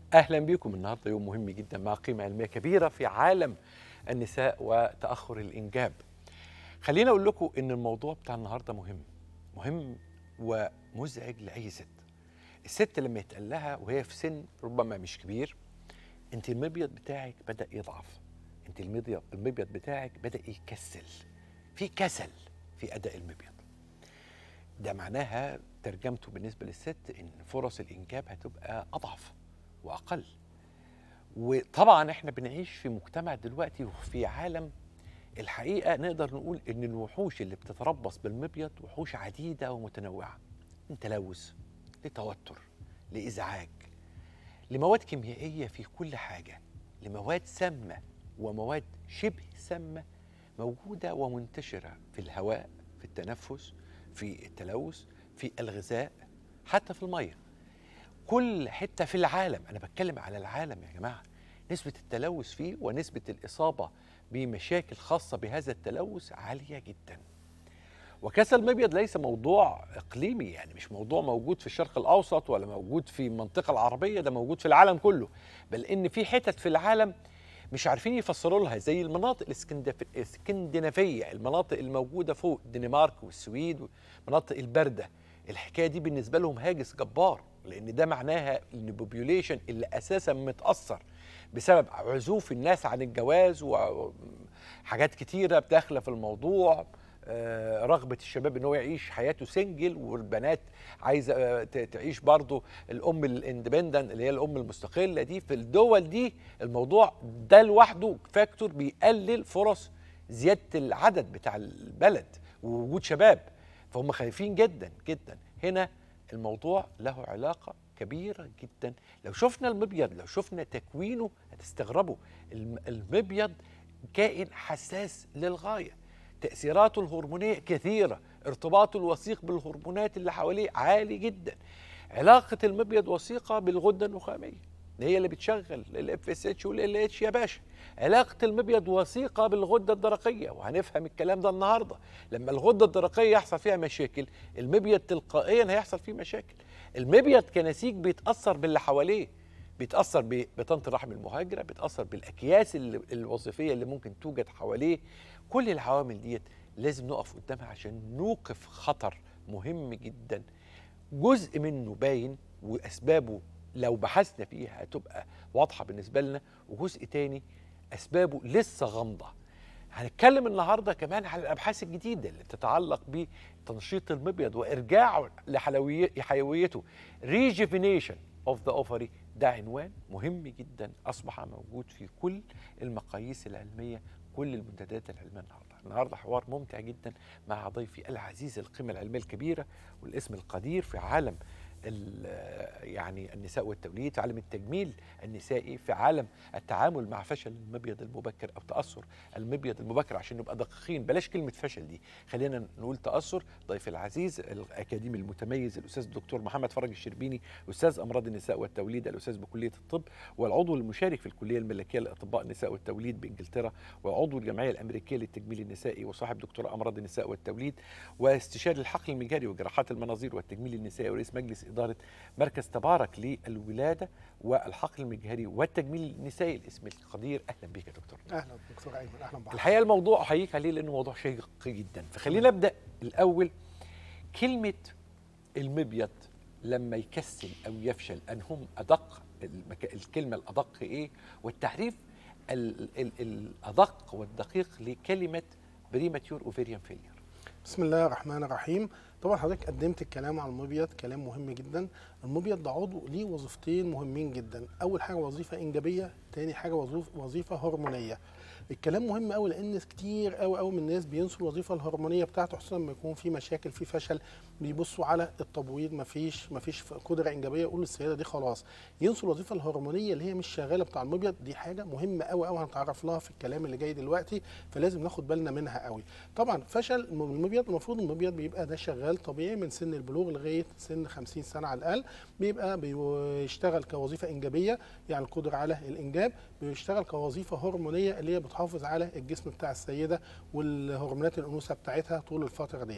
اهلا بكم النهارده يوم مهم جدا مع قيمه علميه كبيره في عالم النساء وتاخر الانجاب. خليني اقول لكم ان الموضوع بتاع النهارده مهم مهم ومزعج لاي ست. الست لما يتقال لها وهي في سن ربما مش كبير انت المبيض بتاعك بدا يضعف انت المبيض المبيض بتاعك بدا يكسل في كسل في اداء المبيض ده معناها ترجمته بالنسبه للست ان فرص الانجاب هتبقى اضعف واقل وطبعا احنا بنعيش في مجتمع دلوقتي وفي عالم الحقيقه نقدر نقول ان الوحوش اللي بتتربص بالمبيض وحوش عديده ومتنوعه من تلوث لتوتر لازعاج لمواد كيميائيه في كل حاجه لمواد سامه ومواد شبه سامه موجوده ومنتشره في الهواء في التنفس في التلوث في الغذاء حتى في الميه كل حته في العالم انا بتكلم على العالم يا جماعه نسبه التلوث فيه ونسبه الاصابه بمشاكل خاصه بهذا التلوث عاليه جدا وكسل المبيض ليس موضوع اقليمي يعني مش موضوع موجود في الشرق الاوسط ولا موجود في المنطقه العربيه ده موجود في العالم كله بل ان في حتت في العالم مش عارفين يفسروا لها زي المناطق الاسكندنافيه المناطق الموجوده فوق الدنمارك والسويد المناطق البارده الحكايه دي بالنسبه لهم هاجس جبار لان ده معناها ان البوبيوليشن اللي اساسا متاثر بسبب عزوف الناس عن الجواز وحاجات كتيره داخله في الموضوع رغبة الشباب ان هو يعيش حياته سنجل والبنات عايزة تعيش برضه الام الاندبندنت اللي هي الام المستقلة دي في الدول دي الموضوع ده لوحده فاكتور بيقلل فرص زيادة العدد بتاع البلد ووجود شباب فهم خايفين جدا جدا هنا الموضوع له علاقة كبيرة جدا لو شفنا المبيض لو شفنا تكوينه هتستغربوا المبيض كائن حساس للغايه تأثيراته الهرمونية كثيرة ارتباطه الوثيق بالهرمونات اللي حواليه عالي جدا علاقة المبيض وثيقة بالغدة النخامية هي اللي بتشغل الاف اس اتش والال اتش يا باشا علاقة المبيض وثيقة بالغدة الدرقية وهنفهم الكلام ده النهاردة لما الغدة الدرقية يحصل فيها مشاكل المبيض تلقائيا هيحصل فيه مشاكل المبيض كنسيج بيتأثر باللي حواليه بيتاثر ببطانه الرحم المهاجره بيتاثر بالاكياس الوظيفيه اللي ممكن توجد حواليه كل العوامل ديت لازم نقف قدامها عشان نوقف خطر مهم جدا جزء منه باين واسبابه لو بحثنا فيها هتبقى واضحه بالنسبه لنا وجزء تاني اسبابه لسه غامضه هنتكلم النهارده كمان على الابحاث الجديده اللي بتتعلق بتنشيط المبيض وارجاعه لحيويته ريجيفينيشن اوف ذا اوفري ده عنوان مهم جدا اصبح موجود في كل المقاييس العلميه كل المنتديات العلميه النهارده النهارده حوار ممتع جدا مع ضيفي العزيز القيمه العلميه الكبيره والاسم القدير في عالم يعني النساء والتوليد في عالم التجميل النسائي في عالم التعامل مع فشل المبيض المبكر او تاثر المبيض المبكر عشان نبقى دقيقين بلاش كلمه فشل دي خلينا نقول تاثر ضيفي العزيز الاكاديمي المتميز الاستاذ الدكتور محمد فرج الشربيني استاذ امراض النساء والتوليد الاستاذ بكليه الطب والعضو المشارك في الكليه الملكيه لاطباء النساء والتوليد بانجلترا وعضو الجمعيه الامريكيه للتجميل النسائي وصاحب دكتوراه امراض النساء والتوليد واستشاري الحقل المجاري وجراحات المناظير والتجميل النسائي ورئيس مجلس إدارة مركز تبارك للولادة والحقل المجهري والتجميل النسائي الاسم القدير أهلا بك يا دكتور أهلا دكتور أيمن أهلا بحضرتك الحقيقة الموضوع أحييك عليه لأنه موضوع شيق جدا فخلينا نبدأ الأول كلمة المبيض لما يكسل أو يفشل أنهم أدق المك... الكلمة الأدق إيه والتعريف ال... ال... الأدق والدقيق لكلمة بريماتيور اوفيريان فيلير بسم الله الرحمن الرحيم طبعا حضرتك قدمت الكلام على المبيض كلام مهم جدا المبيض ده عضو ليه وظيفتين مهمين جدا اول حاجه وظيفه انجابيه تاني حاجه وظيفه هرمونيه الكلام مهم قوي لان كتير قوي قوي من الناس بينسوا الوظيفه الهرمونيه بتاعته خصوصا لما يكون في مشاكل في فشل بيبصوا على التبويض مفيش مفيش قدره انجابيه يقولوا السيده دي خلاص ينسوا الوظيفه الهرمونيه اللي هي مش شغاله بتاع المبيض دي حاجه مهمه قوي قوي هنتعرف لها في الكلام اللي جاي دلوقتي فلازم ناخد بالنا منها قوي طبعا فشل المبيض المفروض المبيض بيبقى ده شغال طبيعي من سن البلوغ لغايه سن 50 سنه على الاقل بيبقى بيشتغل كوظيفه انجابيه يعني القدره على الانجاب بيشتغل كوظيفه هرمونيه اللي هي بتحافظ على الجسم بتاع السيده والهرمونات الانوثه بتاعتها طول الفتره ديت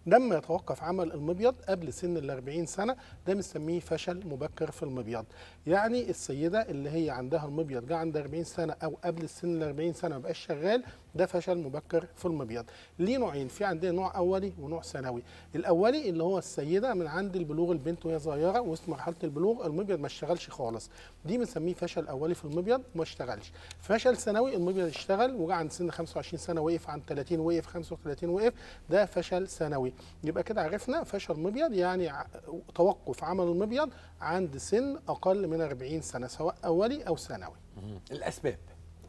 لما يتوقف عمل المبيض قبل سن ال 40 سنه ده بنسميه فشل مبكر في المبيض يعني السيده اللي هي عندها المبيض جه عند 40 سنه او قبل السن ال 40 سنه ما بقاش شغال ده فشل مبكر في المبيض ليه نوعين في عندنا نوع اولي ونوع ثانوي الاولي اللي هو السيده من عند البلوغ البنت وهي صغيره وسط مرحله البلوغ المبيض ما اشتغلش خالص دي بنسميه فشل اولي في المبيض ما اشتغلش فشل ثانوي المبيض اشتغل وجا عند سن 25 سنه وقف عند 30 وقف 35 وقف ده فشل ثانوي يبقى كده عرفنا فشل مبيض يعني ع- توقف عمل المبيض عند سن اقل من 40 سنه سواء اولي او ثانوي الاسباب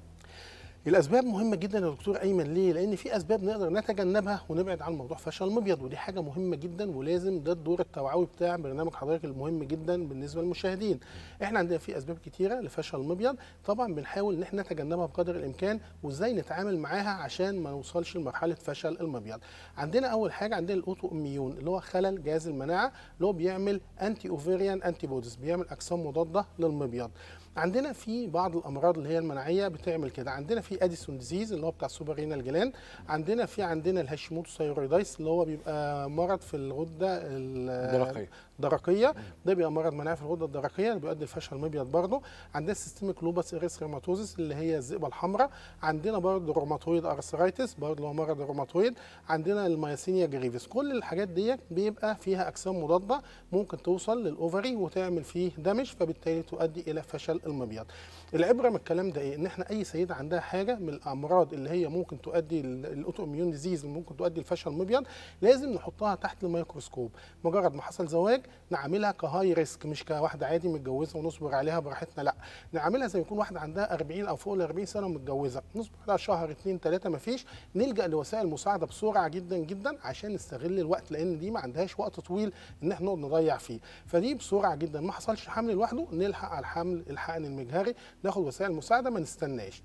الاسباب مهمه جدا يا دكتور ايمن ليه لان في اسباب نقدر نتجنبها ونبعد عن موضوع فشل المبيض ودي حاجه مهمه جدا ولازم ده الدور التوعوي بتاع برنامج حضرتك المهم جدا بالنسبه للمشاهدين احنا عندنا في اسباب كتيره لفشل المبيض طبعا بنحاول ان احنا نتجنبها بقدر الامكان وازاي نتعامل معاها عشان ما نوصلش لمرحله فشل المبيض عندنا اول حاجه عندنا الاوتو اميون اللي هو خلل جهاز المناعه اللي هو بيعمل انتي اوفيريان انتي بوديز بيعمل اجسام مضاده للمبيض عندنا في بعض الامراض اللي هي المناعيه بتعمل كده عندنا في اديسون ديزيز اللي هو بتاع السوبرينال جلاند عندنا في عندنا الهاشيموتو ثايرويدايس اللي هو بيبقى مرض في الغده ال- الدرقية. الدرقيه ده بيبقى مرض مناعي في الغده الدرقيه اللي بيؤدي لفشل المبيض برضه عندنا سيستميك لوبس اريثروماتوزس اللي هي الذئبه الحمراء عندنا برضه روماتويد ارثرايتس برضه اللي هو مرض الروماتويد عندنا المياسينيا جريفيس كل الحاجات دي بيبقى فيها اجسام مضاده ممكن توصل للاوفري وتعمل فيه دمج فبالتالي تؤدي الى فشل المبيض العبره من الكلام ده ايه ان احنا اي سيده عندها حاجه من الامراض اللي هي ممكن تؤدي الاوتو اميون ديزيز اللي ممكن تؤدي لفشل المبيض لازم نحطها تحت الميكروسكوب مجرد ما حصل زواج نعملها كهاي ريسك مش كواحده عادي متجوزه ونصبر عليها براحتنا لا نعملها زي ما يكون واحده عندها 40 او فوق ال 40 سنه ومتجوزه نصبر عليها شهر اثنين ثلاثه ما فيش نلجا لوسائل مساعده بسرعه جدا جدا عشان نستغل الوقت لان دي ما عندهاش وقت طويل ان احنا نقعد نضيع فيه فدي بسرعه جدا ما حصلش حمل لوحده نلحق على الحمل الحقن المجهري ناخد وسائل مساعده ما نستناش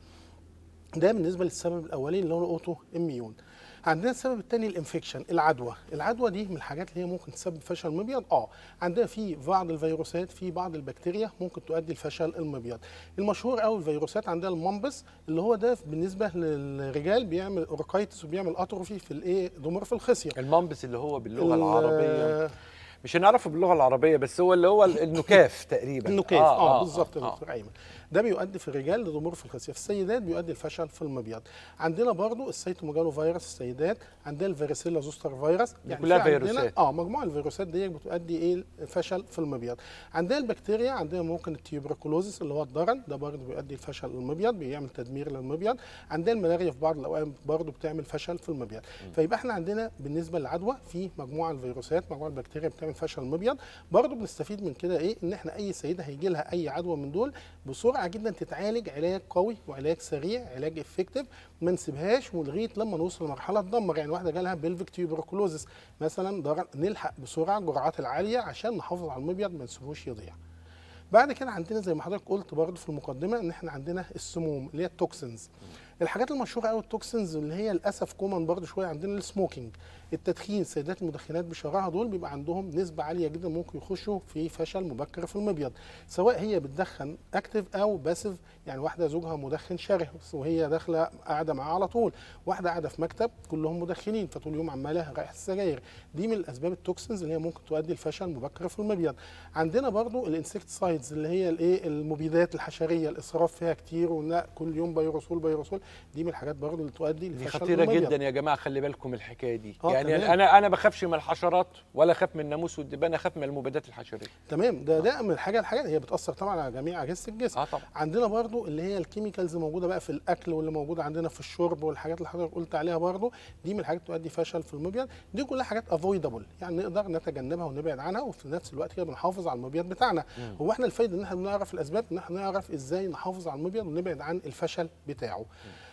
ده بالنسبه للسبب الاولاني اللي هو الاوتو اميون عندنا السبب الثاني الانفكشن العدوى العدوى دي من الحاجات اللي هي ممكن تسبب فشل المبيض اه عندنا في بعض الفيروسات في بعض البكتيريا ممكن تؤدي لفشل المبيض المشهور قوي الفيروسات عندنا المامبس اللي هو ده بالنسبه للرجال بيعمل اوركايتس وبيعمل اتروفي في الايه ضمور في الخصيه المنبس اللي هو باللغه ال- العربيه مش هنعرفه باللغه العربيه بس هو اللي هو النكاف تقريبا النكاف اه, آه بالظبط يا دكتور ايمن ده بيؤدي في الرجال لضمور في الخصيه في السيدات بيؤدي لفشل في المبيض عندنا برضو السيتوميجالو فيروس السيدات عندنا الفاريسيلا زوستر فيروس دي كلها في عندنا- فيروسات. اه مجموعه الفيروسات دي بتؤدي ايه فشل في المبيض عندنا البكتيريا عندنا ممكن التيوبركلوزس اللي هو الضرن ده برضو بيؤدي لفشل المبيض بيعمل تدمير للمبيض عندنا الملاريا في بعض الاوقات برضو بتعمل فشل في المبيض فيبقى احنا عندنا بالنسبه للعدوى في مجموعه الفيروسات مجموعه البكتيريا بتعمل فشل المبيض برضو بنستفيد من كده ايه ان احنا اي سيده هيجي لها اي عدوى من دول بسرعه جدا تتعالج علاج قوي وعلاج سريع علاج افكتيف ما نسيبهاش ولغايه لما نوصل لمرحله تدمر يعني واحده جالها بيلفيك تيوبركلوزس مثلا ده نلحق بسرعه الجرعات العاليه عشان نحافظ على المبيض ما نسيبوش يضيع بعد كده عندنا زي ما حضرتك قلت برضه في المقدمه ان احنا عندنا السموم اللي هي التوكسينز الحاجات المشهوره قوي التوكسينز اللي هي للاسف كومن برضه شويه عندنا السموكينج التدخين السيدات المدخنات بشراهه دول بيبقى عندهم نسبه عاليه جدا ممكن يخشوا في فشل مبكر في المبيض سواء هي بتدخن اكتف او باسيف يعني واحده زوجها مدخن شره وهي داخله قاعده معاه على طول واحده قاعده في مكتب كلهم مدخنين فطول اليوم عماله رايحه السجاير دي من الاسباب التوكسينز اللي هي ممكن تؤدي لفشل مبكر في المبيض عندنا برضو الانسكتسايدز اللي هي الايه المبيدات الحشريه الاسراف فيها كتير ولا كل يوم بيروسول بيروسول دي من الحاجات برضو اللي تؤدي دي لفشل خطيره المبيض. جدا يا جماعه خلي بالكم من الحكايه دي آه، يعني تمام. انا انا بخافش من الحشرات ولا اخاف من الناموس والدبان اخاف من المبيدات الحشريه تمام ده ده من الحاجه الحاجات هي بتاثر طبعا على جميع اجهزه الجسم اه طبعا عندنا برضو اللي هي الكيميكالز موجوده بقى في الاكل واللي موجوده عندنا في الشرب والحاجات اللي حضرتك قلت عليها برضو دي من الحاجات تؤدي فشل في المبيض دي كلها حاجات افويدبل يعني نقدر نتجنبها ونبعد عنها وفي نفس الوقت كده بنحافظ على المبيض بتاعنا هو احنا الفايده ان احنا بنعرف الاسباب ان احنا نعرف ازاي نحافظ على المبيض ونبعد عن الفشل بتاعه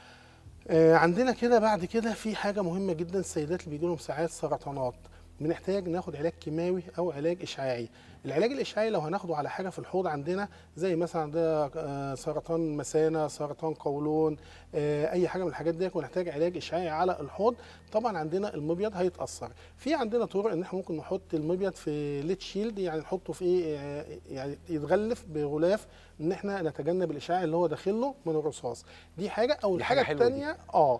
آه عندنا كده بعد كده في حاجه مهمه جدا السيدات اللي بيجي لهم ساعات سرطانات بنحتاج ناخد علاج كيماوي او علاج اشعاعي العلاج الاشعاعي لو هناخده على حاجه في الحوض عندنا زي مثلا عندنا آه، سرطان مثانه سرطان قولون آه، اي حاجه من الحاجات دي ونحتاج علاج اشعاعي على الحوض طبعا عندنا المبيض هيتاثر في عندنا طرق ان احنا ممكن نحط المبيض في ليد شيلد يعني نحطه في ايه آه، يعني يتغلف بغلاف ان احنا نتجنب الاشعاع اللي هو داخله من الرصاص دي حاجه او دي حاجة الحاجه حلوة دي. الثانيه اه آه.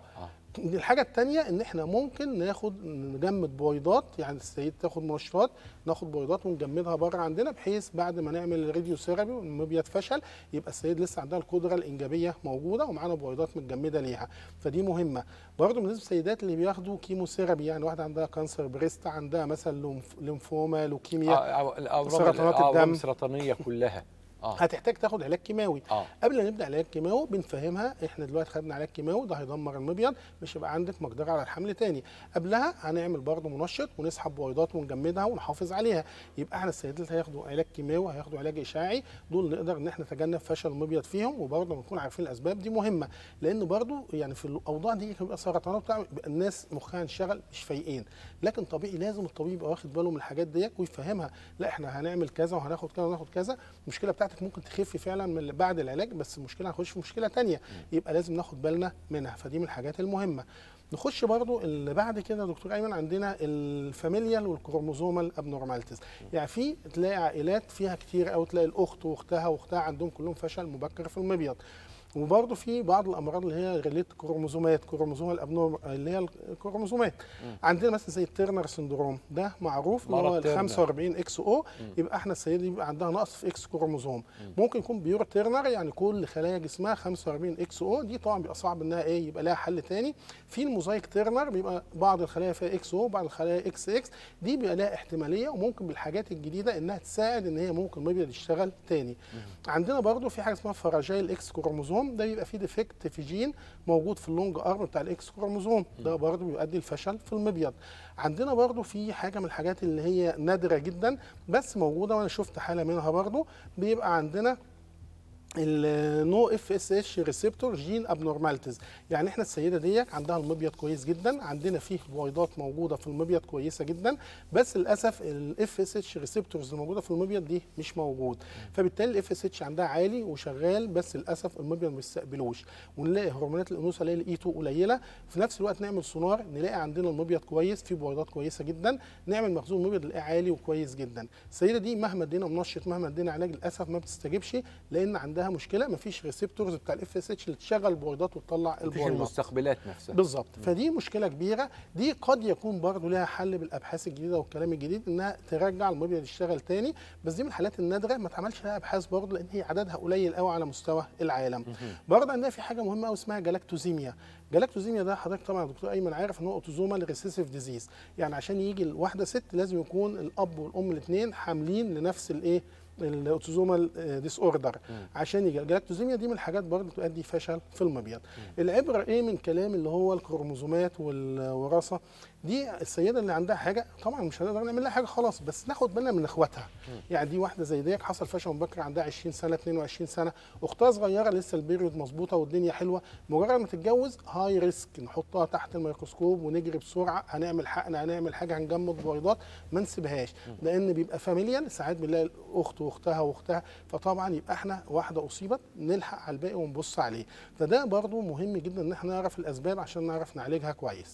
الحاجه الثانيه ان احنا ممكن ناخد نجمد بويضات يعني السيد تاخد منشطات ناخد بويضات ونجمدها بره عندنا بحيث بعد ما نعمل الراديو ثيرابي والمبيض فشل يبقى السيد لسه عندها القدره الانجابيه موجوده ومعانا بويضات متجمده ليها فدي مهمه برضه بالنسبه للسيدات اللي بياخدوا كيموثيرابي يعني واحده عندها كانسر بريست عندها مثلا لومف- ليمفوما لوكيميا آه، الأمراض سرطانات الأمراض الدم. السرطانيه كلها اه هتحتاج تاخد علاج كيماوي اه قبل ما نبدا علاج كيماوي بنفهمها احنا دلوقتي خدنا علاج كيماوي ده هيدمر المبيض مش هيبقى عندك مقدره على الحمل تاني قبلها هنعمل برضه منشط ونسحب بويضات ونجمدها ونحافظ عليها يبقى احنا السيدات اللي هياخدوا علاج كيماوي هياخدوا علاج اشعاعي دول نقدر ان احنا نتجنب فشل المبيض فيهم وبرضه نكون عارفين الاسباب دي مهمه لان برضه يعني في الاوضاع دي بيبقى سرطانات بتاع بيبقى الناس مخها انشغل مش فايقين لكن طبيعي لازم الطبيب يبقى واخد باله من الحاجات ديت ويفهمها لا احنا هنعمل كذا وهناخد كذا وهناخد كذا المشكله بتاعتك ممكن تخف فعلا من بعد العلاج بس المشكله هنخش في مشكله تانية يبقى لازم ناخد بالنا منها فدي من الحاجات المهمه نخش برضو اللي بعد كده يا دكتور ايمن عندنا الفاميليال والكروموزومال ابنورماليتيز يعني في تلاقي عائلات فيها كتير او تلاقي الاخت واختها واختها عندهم كلهم فشل مبكر في المبيض وبرضه في بعض الامراض اللي هي ريليت كروموزومات كروموزوم الابنور اللي هي الكروموزومات عندنا مثلا زي الترنر سندروم ده معروف اللي مرض هو ال تيرنر. 45 اكس او يبقى احنا السيده يبقى عندها نقص في اكس كروموزوم ممكن يكون بيور تيرنر يعني كل خلايا جسمها 45 اكس او دي طبعا بيبقى صعب انها ايه يبقى لها حل تاني في الموزايك تيرنر بيبقى بعض الخلايا فيها اكس او بعض الخلايا اكس اكس دي بيبقى لها احتماليه وممكن بالحاجات الجديده انها تساعد ان هي ممكن المبيض يشتغل تاني عندنا برضو في حاجه اسمها فراجايل اكس كروموزوم ده بيبقى فيه ديفكت في جين موجود في اللونج ارم بتاع الاكس كروموزوم ده برضو بيؤدي لفشل في المبيض عندنا برضو في حاجه من الحاجات اللي هي نادره جدا بس موجوده وانا شفت حاله منها برضو بيبقى عندنا النو اف اس اتش ريسبتور جين ابنورماليتيز يعني احنا السيده ديت عندها المبيض كويس جدا عندنا فيه بويضات موجوده في المبيض كويسه جدا بس للاسف الاف اس اتش ريسبتورز اللي موجوده في المبيض دي مش موجود فبالتالي الاف اس اتش عندها عالي وشغال بس للاسف المبيض ما بيستقبلوش ونلاقي هرمونات الانوثه اللي هي الاي 2 قليله في نفس الوقت نعمل سونار نلاقي عندنا المبيض كويس فيه بويضات كويسه جدا نعمل مخزون المبيض نلاقيه عالي وكويس جدا السيده دي مهما ادينا منشط مهما ادينا علاج للاسف ما بتستجيبش لان عندها مشكله ما فيش ريسبتورز بتاع الاف اس اتش اللي تشغل البويضات وتطلع مفيش البويضات المستقبلات نفسها بالظبط فدي مشكله كبيره دي قد يكون برضه لها حل بالابحاث الجديده والكلام الجديد انها ترجع المبيض يشتغل تاني بس دي من الحالات النادره ما اتعملش لها ابحاث برضه لان هي عددها قليل قوي على مستوى العالم برضه عندنا في حاجه مهمه قوي اسمها جلاكتوزيميا جلاكتوزيميا ده حضرتك طبعا يا دكتور ايمن عارف ان هو اوتوزومال ريسيسيف ديزيز يعني عشان يجي الواحده ست لازم يكون الاب والام الاثنين حاملين لنفس الايه الاوتوزومال ديس اوردر عشان يجي الجلاكتوزيميا دي من الحاجات برضه تؤدي فشل في المبيض العبره ايه من كلام اللي هو الكروموزومات والوراثه دي السيده اللي عندها حاجه طبعا مش هنقدر نعمل لها حاجه خلاص بس ناخد بالنا من اخواتها يعني دي واحده زي ديك حصل فشل مبكر عندها 20 سنه 22 سنه اختها صغيره لسه البيريود مظبوطه والدنيا حلوه مجرد ما تتجوز هاي ريسك نحطها تحت الميكروسكوب ونجري بسرعه هنعمل حقن هنعمل حاجه هنجمد بويضات ما نسيبهاش لان بيبقى فاميليال ساعات بنلاقي الاخت واختها واختها فطبعا يبقى احنا واحده اصيبت نلحق على الباقي ونبص عليه فده برضو مهم جدا ان احنا نعرف الاسباب عشان نعرف نعالجها كويس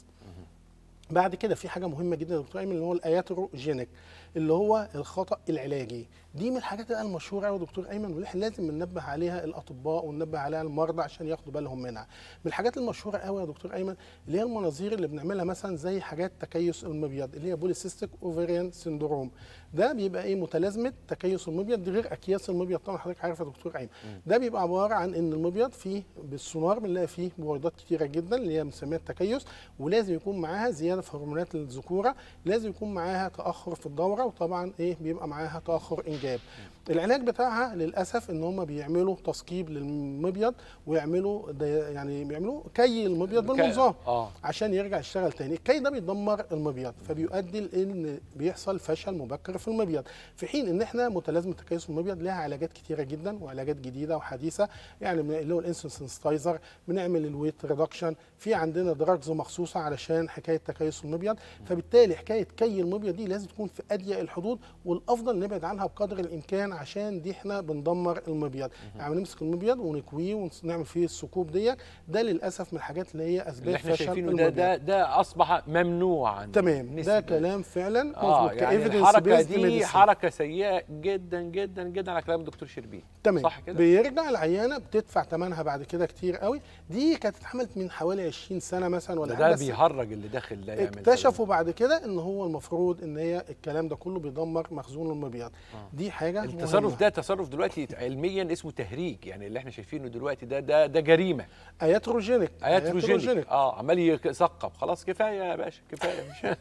بعد كده في حاجه مهمه جدا يا دكتور ايمن اللي هو الاياتروجينيك اللي هو الخطا العلاجي دي من الحاجات بقى المشهوره قوي يا دكتور ايمن واللي احنا لازم ننبه عليها الاطباء وننبه عليها المرضى عشان ياخدوا بالهم منها من الحاجات المشهوره قوي يا دكتور ايمن اللي هي المناظير اللي بنعملها مثلا زي حاجات تكيس المبيض اللي هي بوليسيستيك اوفريان سيندروم ده بيبقى ايه متلازمه تكيس المبيض دي غير اكياس المبيض طبعا حضرتك عارف يا دكتور ايمن ده بيبقى عباره عن ان المبيض فيه بالسونار بنلاقي فيه بويضات كتيره جدا اللي هي بنسميها التكيس ولازم يكون معاها زياده في هرمونات الذكوره لازم يكون معاها تاخر في الدوره وطبعا ايه بيبقى معاها تاخر انجاب العلاج بتاعها للاسف ان هم بيعملوا تثقيب للمبيض ويعملوا ده يعني بيعملوا كي المبيض بالنظام اه عشان يرجع يشتغل تاني الكي ده بيدمر المبيض فبيؤدي لان بيحصل فشل مبكر في المبيض في حين ان احنا متلازمه تكيس المبيض لها علاجات كتيره جدا وعلاجات جديده وحديثه يعني من- اللي هو الانسولين سنسيتايزر بنعمل الويت ريدكشن في عندنا دراجز مخصوصه علشان حكايه تكيس المبيض فبالتالي حكايه كي المبيض دي لازم تكون في اضيق الحدود والافضل نبعد عنها بقدر الامكان عشان دي احنا بندمر المبيض يعني بنمسك المبيض ونكويه ونعمل فيه الثقوب ديت ده للاسف من الحاجات اللي هي اسباب اللي احنا فشل شايفينه ده المبيض ده ده اصبح ممنوع عن تمام ده نسبة. كلام فعلا اه مظبوط يعني كإيفيدنس الحركه بيزد دي ميديسين. حركه سيئه جدا جدا جدا على كلام الدكتور شربين تمام صح كده بيرجع العيانه بتدفع ثمنها بعد كده كتير قوي دي كانت اتعملت من حوالي 20 سنه مثلا ولا ده, حاجه ده بس بيهرج اللي داخل ده يعمل اكتشفوا بعد كده ان هو المفروض ان هي الكلام ده كله بيدمر مخزون المبيض آه. دي حاجه التصرف مهمة. ده تصرف دلوقتي علميا اسمه تهريج يعني اللي احنا شايفينه دلوقتي ده ده ده جريمه اياتروجينيك اياتروجينيك اه عمال يثقب خلاص كفايه يا باشا كفايه مش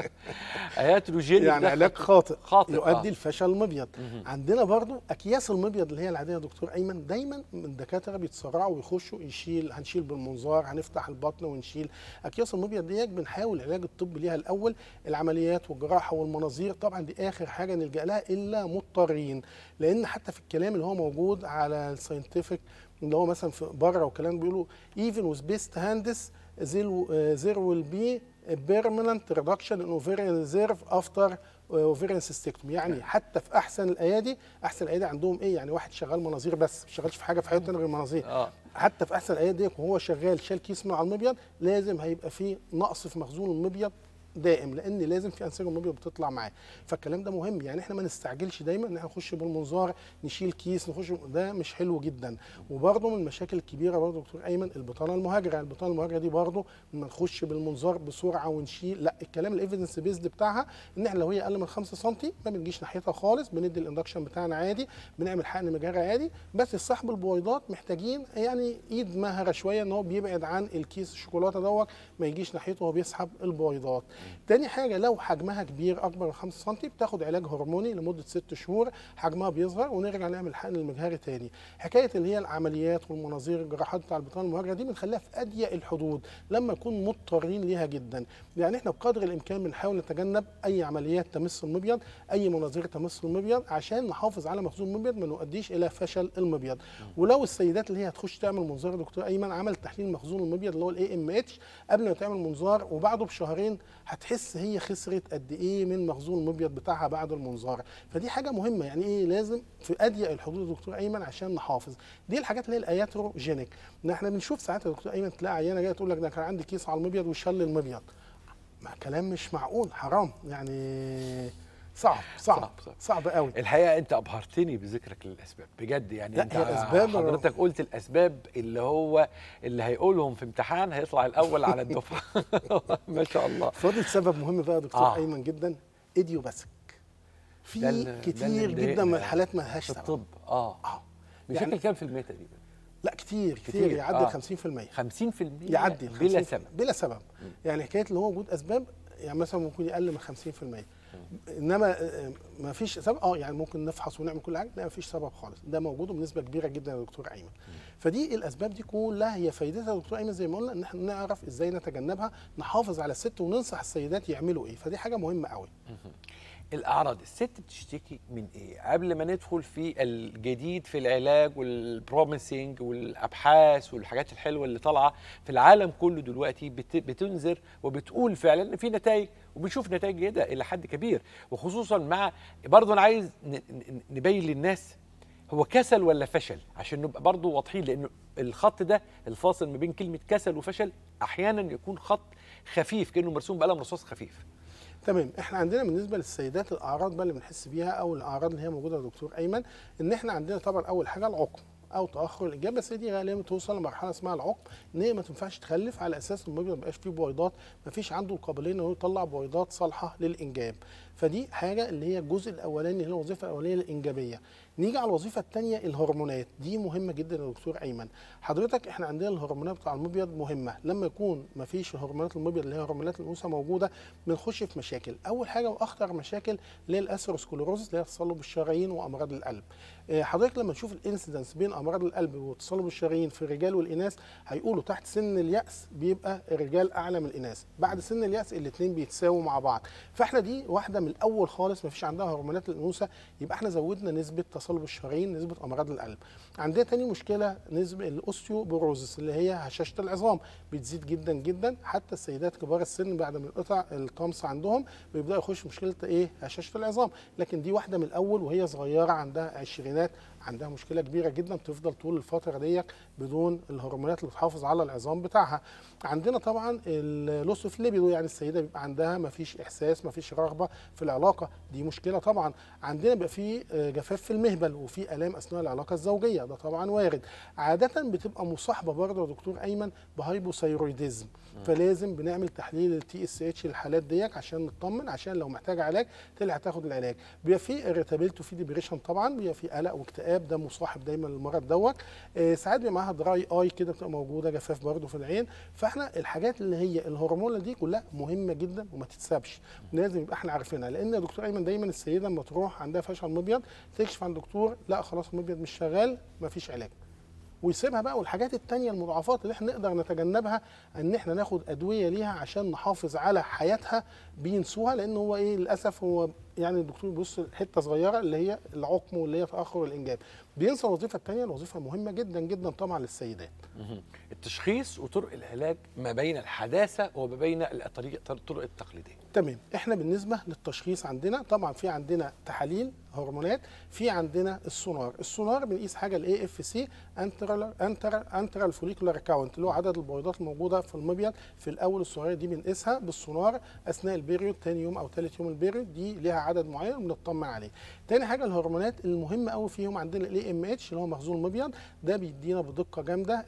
اياتروجينيك يعني ده علاج خاطئ خاطئ يؤدي آه. لفشل المبيض مهم. عندنا برضو اكياس المبيض اللي هي العاديه يا دكتور ايمن دايما الدكاتره بيتسرعوا ويخشوا يشيل هنشيل بالمنظار هنفتح البطن ونشيل اكياس المبيض ديت بنحاول العلاج الطبي ليها الاول العمليات والجراحه والمناظير طبعا دي اخر حاجه نلجا لها الا مضطرين لان حتى في الكلام اللي هو موجود على الساينتفك اللي هو مثلا في بره وكلام بيقولوا even with best hands there there will be a permanent reduction in ovarian reserve after ovarian cystectomy يعني حتى في احسن الايادي احسن الايادي عندهم ايه يعني واحد شغال مناظير بس ما شغالش في حاجه في حياته تانية غير مناظير اه حتى في احسن الايادي دي وهو شغال شال كيس من على المبيض لازم هيبقى فيه نقص في مخزون المبيض دائم لان لازم في انسجه المبيض بتطلع معاه فالكلام ده مهم يعني احنا ما نستعجلش دايما ان احنا نخش بالمنظار نشيل كيس نخش ده مش حلو جدا وبرده من المشاكل الكبيره برضه دكتور ايمن البطانه المهاجره البطانه المهاجره دي برضه لما نخش بالمنظار بسرعه ونشيل لا الكلام الايفيدنس بيزد بتاعها ان احنا لو هي اقل من 5 سم ما بنجيش ناحيتها خالص بندي الاندكشن بتاعنا عادي بنعمل حقن مجهري عادي بس الصاحب البويضات محتاجين يعني ايد مهره شويه ان هو بيبعد عن الكيس الشوكولاته دوت ما يجيش ناحيته وهو بيسحب البويضات تاني حاجه لو حجمها كبير اكبر من 5 سم بتاخد علاج هرموني لمده 6 شهور حجمها بيصغر ونرجع نعمل الحقن المجهري تاني حكايه اللي هي العمليات والمناظير الجراحات بتاع البطانه المهاجره دي بنخليها في اضيق الحدود لما نكون مضطرين ليها جدا يعني احنا بقدر الامكان بنحاول نتجنب اي عمليات تمس المبيض اي مناظير تمس المبيض عشان نحافظ على مخزون المبيض ما نؤديش الى فشل المبيض ولو السيدات اللي هي هتخش تعمل منظار دكتور ايمن عمل تحليل مخزون المبيض اللي هو الاي ام اتش قبل ما تعمل منظار وبعده بشهرين هتحس هي خسرت قد ايه من مخزون المبيض بتاعها بعد المنظار فدي حاجه مهمه يعني ايه لازم في اضيق الحدود يا دكتور ايمن عشان نحافظ دي الحاجات اللي هي الاياتروجينيك ان احنا بنشوف ساعات يا دكتور ايمن تلاقي عيانه جايه تقول لك ده كان عندي كيس على المبيض وشل المبيض ما كلام مش معقول حرام يعني صعب صعب صعب، صعب. صعب قوي الحقيقه انت ابهرتني بذكرك للاسباب بجد يعني لا، انت هي أسباب- حضرتك قلت الاسباب اللي هو اللي هيقولهم في امتحان هيطلع الاول على الدفعه ما شاء الله فاضل سبب مهم بقى يا دكتور آه. آه. ايمن جدا ايديوباثيك ده ال- في ده كتير اللي جدا من مضايقنا الحالات ما لهاش في سبب الطب اه اه بشكل يعني- كام في المية تقريبا لا كتير كتير, كتير، يعدي آه. ال 50% 50% يعدي ال بلا 50% سبب بلا سبب يعني حكايه اللي هو وجود اسباب يعني مثلا ممكن يقل من 50% انما آه، ما فيش سبب اه يعني ممكن نفحص ونعمل كل حاجه لا ما فيش سبب خالص ده موجود بنسبه كبيره جدا يا دكتور ايمن فدي الاسباب دي كلها هي فايدتها يا دكتور ايمن زي ما قلنا ان احنا نعرف ازاي نتجنبها نحافظ على الست وننصح السيدات يعملوا ايه فدي حاجه مهمه قوي الاعراض الست بتشتكي من ايه قبل ما ندخل في الجديد في العلاج والبروميسنج والابحاث والحاجات الحلوه اللي طالعه في العالم كله دلوقتي بت- بتنذر وبتقول فعلا ان في نتائج وبنشوف نتائج جيده الى حد كبير وخصوصا مع برضه انا عايز ن- ن- نبين للناس هو كسل ولا فشل عشان نبقى برضه واضحين لان الخط ده الفاصل ما بين كلمه كسل وفشل احيانا يكون خط خفيف كانه مرسوم بقلم رصاص خفيف تمام احنا عندنا بالنسبه للسيدات الاعراض بقى اللي بنحس بيها او الاعراض اللي هي موجوده يا دكتور ايمن ان احنا عندنا طبعا اول حاجه العقم او تاخر الاجابه بس دي غالبا توصل لمرحله اسمها العقم ان هي ما تنفعش تخلف على اساس المبيض ما بيبقاش فيه بويضات ما فيش عنده القابليه ان هو يطلع بويضات صالحه للانجاب فدي حاجه اللي هي الجزء الاولاني اللي هي الوظيفه الاولانيه الانجابيه نيجي على الوظيفه الثانيه الهرمونات دي مهمه جدا يا دكتور ايمن حضرتك احنا عندنا الهرمونات بتاع المبيض مهمه لما يكون ما فيش هرمونات المبيض اللي هي هرمونات الانوثه موجوده بنخش في مشاكل اول حاجه واخطر مشاكل اللي هي الاثيروسكلوروزس اللي هي تصلب الشرايين وامراض القلب آه، حضرتك لما تشوف الانسيدنس بين امراض القلب وتصلب الشرايين في الرجال والاناث هيقولوا تحت سن الياس بيبقى الرجال اعلى من الاناث بعد سن الياس الاثنين بيتساووا مع بعض فاحنا دي واحده من من الاول خالص ما فيش عندها هرمونات الانوثه يبقى احنا زودنا نسبه تصلب الشرايين نسبه امراض القلب عندنا تاني مشكله نسبه الاوستيوبروزس اللي هي هشاشه العظام بتزيد جدا جدا حتى السيدات كبار السن بعد ما القطع الطمس عندهم بيبداوا يخش مشكله ايه هشاشه العظام لكن دي واحده من الاول وهي صغيره عندها عشرينات عندها مشكله كبيره جدا تفضل طول الفتره ديت بدون الهرمونات اللي بتحافظ على العظام بتاعها عندنا طبعا اللوس اوف ليبيدو يعني السيده بيبقى عندها ما فيش احساس ما فيش رغبه في العلاقه دي مشكله طبعا عندنا بيبقى في جفاف في المهبل وفي الام اثناء العلاقه الزوجيه ده طبعا وارد عاده بتبقى مصاحبه برضه يا دكتور ايمن بهايبوثايرويدزم فلازم بنعمل تحليل التي اس اتش للحالات ديت عشان نطمن عشان لو محتاجه علاج تلحق تاخد العلاج بيبقى في اريتابيلتي وفي ديبريشن طبعا بيبقى في قلق واكتئاب ده مصاحب دايما للمرض دوت آه ساعات بيبقى معاها دراي اي كده بتبقى موجوده جفاف برضه في العين فاحنا الحاجات اللي هي الهرمون دي كلها مهمه جدا وما تتسابش لازم يبقى احنا عارفينها لان يا دكتور ايمن دايما السيده لما تروح عندها فشل مبيض تكشف عند دكتور لا خلاص المبيض مش شغال مفيش علاج ويسيبها بقى والحاجات التانية المضاعفات اللي احنا نقدر نتجنبها ان احنا ناخد ادويه ليها عشان نحافظ على حياتها بينسوها لان هو ايه للاسف هو يعني الدكتور بيبص حته صغيره اللي هي العقم واللي هي تاخر الانجاب بينسى الوظيفه الثانيه الوظيفه مهمه جدا جدا طبعا للسيدات التشخيص وطرق العلاج ما بين الحداثه وما بين الطريق الطرق التقليديه تمام احنا بالنسبه للتشخيص عندنا طبعا في عندنا تحاليل هرمونات في عندنا السونار السونار بنقيس حاجه الاي اف سي انترال انترال انترال فوليكولار كاونت اللي هو عدد البويضات الموجوده في المبيض في الاول الصغيره دي بنقيسها بالسونار اثناء البيريود ثاني يوم او ثالث يوم البيريود دي ليها عدد معين وبنطمن عليه تاني حاجه الهرمونات المهمه قوي فيهم عندنا الاي ام اتش اللي هو مخزون المبيض ده بيدينا بدقه جامده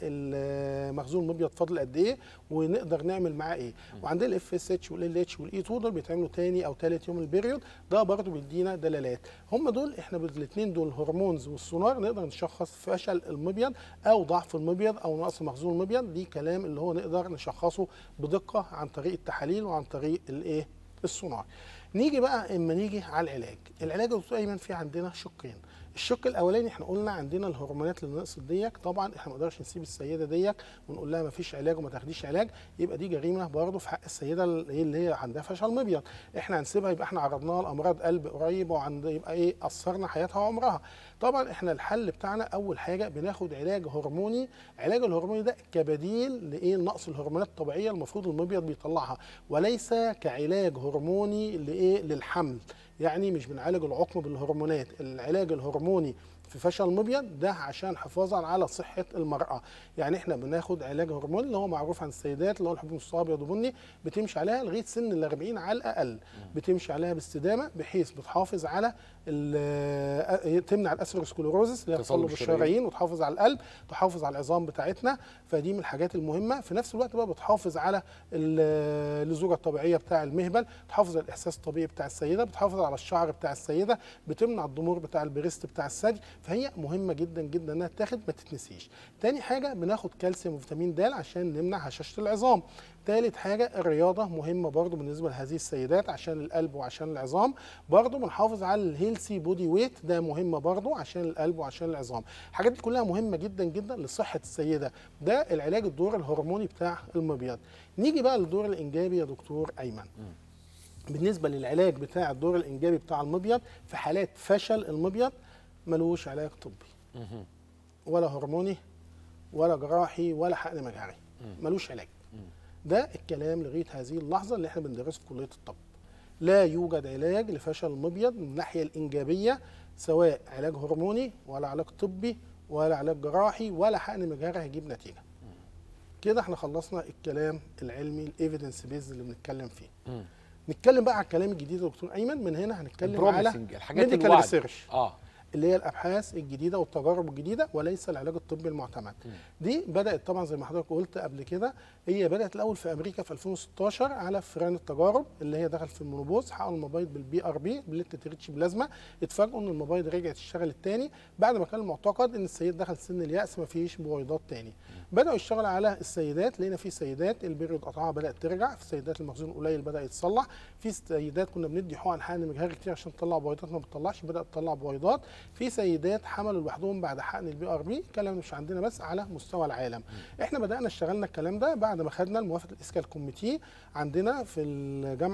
مخزون المبيض فاضل قد ايه ونقدر نعمل معاه ايه وعندنا الاف اس اتش والال اتش والاي 2 دول بيتعملوا تاني او ثالث يوم البيريود ده برضو بيدينا دلالات هم دول احنا بالاثنين دول الهرمونز والسونار نقدر نشخص فشل المبيض او ضعف المبيض او نقص مخزون المبيض دي كلام اللي هو نقدر نشخصه بدقه عن طريق التحاليل وعن طريق الايه السونار نيجي بقى اما نيجي على العلاج العلاج يا دكتور ايمن في عندنا شقين الشق الاولاني احنا قلنا عندنا الهرمونات اللي نقصت ديك طبعا احنا ما نقدرش نسيب السيده ديك ونقول لها ما فيش علاج وما تاخديش علاج يبقى دي جريمه برضه في حق السيده اللي هي عندها فشل مبيض احنا هنسيبها يبقى احنا عرضناها لامراض قلب قريب وعند يبقى ايه اثرنا حياتها وعمرها طبعا احنا الحل بتاعنا اول حاجه بناخد علاج هرموني علاج الهرموني ده كبديل لايه نقص الهرمونات الطبيعيه المفروض المبيض بيطلعها وليس كعلاج هرموني لايه للحمل يعني مش بنعالج العقم بالهرمونات العلاج الهرموني في فشل المبيض ده عشان حفاظا على صحه المراه يعني احنا بناخد علاج هرموني اللي هو معروف عن السيدات اللي هو الحبوب الصلاه ابيض وبني بتمشي عليها لغايه سن ال 40 على الاقل بتمشي عليها باستدامه بحيث بتحافظ على تمنع الاسيروسكلوروزس اللي هي تصلب الشرايين وتحافظ على القلب تحافظ على العظام بتاعتنا فدي من الحاجات المهمه في نفس الوقت بقى بتحافظ على اللزوجه الطبيعيه بتاع المهبل تحافظ على الاحساس الطبيعي بتاع السيده بتحافظ على الشعر بتاع السيده بتمنع الضمور بتاع البريست بتاع الثدي فهي مهمه جدا جدا انها تاخد ما تتنسيش تاني حاجه بناخد كالسيوم وفيتامين د عشان نمنع هشاشه العظام ثالث حاجه الرياضه مهمه برضو بالنسبه لهذه السيدات عشان القلب وعشان العظام برضو بنحافظ على الهيلسي بودي ويت ده مهمه برضو عشان القلب وعشان العظام الحاجات دي كلها مهمه جدا جدا لصحه السيده ده العلاج الدور الهرموني بتاع المبيض نيجي بقى للدور الانجابي يا دكتور ايمن بالنسبه للعلاج بتاع الدور الانجابي بتاع المبيض في حالات فشل المبيض ملوش علاج طبي ولا هرموني ولا جراحي ولا حقن مجهري ملوش علاج ده الكلام لغايه هذه اللحظه اللي احنا بندرسه في كليه الطب لا يوجد علاج لفشل المبيض من الناحيه الانجابيه سواء علاج هرموني ولا علاج طبي ولا علاج جراحي ولا حقن مجهري هيجيب نتيجه كده احنا خلصنا الكلام العلمي الايفيدنس بيز اللي بنتكلم فيه مم. نتكلم بقى على الكلام الجديد يا دكتور ايمن من هنا هنتكلم على Promising، الحاجات medical الوعد. research. اه اللي هي الابحاث الجديده والتجارب الجديده وليس العلاج الطبي المعتمد دي بدات طبعا زي ما حضرتك قلت قبل كده هي بدات الاول في امريكا في 2016 على فئران التجارب اللي هي دخلت في المونوبوز حققوا المبايض بالبي ار بي بليت ريتش بلازما اتفاجئوا ان المبايض رجعت تشتغل التاني بعد ما كان المعتقد ان السيد دخل سن الياس ما فيش بويضات تاني بداوا يشتغلوا على السيدات لقينا في سيدات البيريود قطعها بدات ترجع في سيدات المخزون قليل بدا يتصلح في سيدات كنا بندي حقن حقن مجهري كتير عشان تطلع بويضات ما بتطلعش بدات تطلع بويضات في سيدات حملوا لوحدهم بعد حقن البي ار بي الكلام مش عندنا بس على مستوى العالم احنا بدانا اشتغلنا الكلام ده بعد ما خدنا الموافقه الاسكال كوميتي عندنا في الجامعه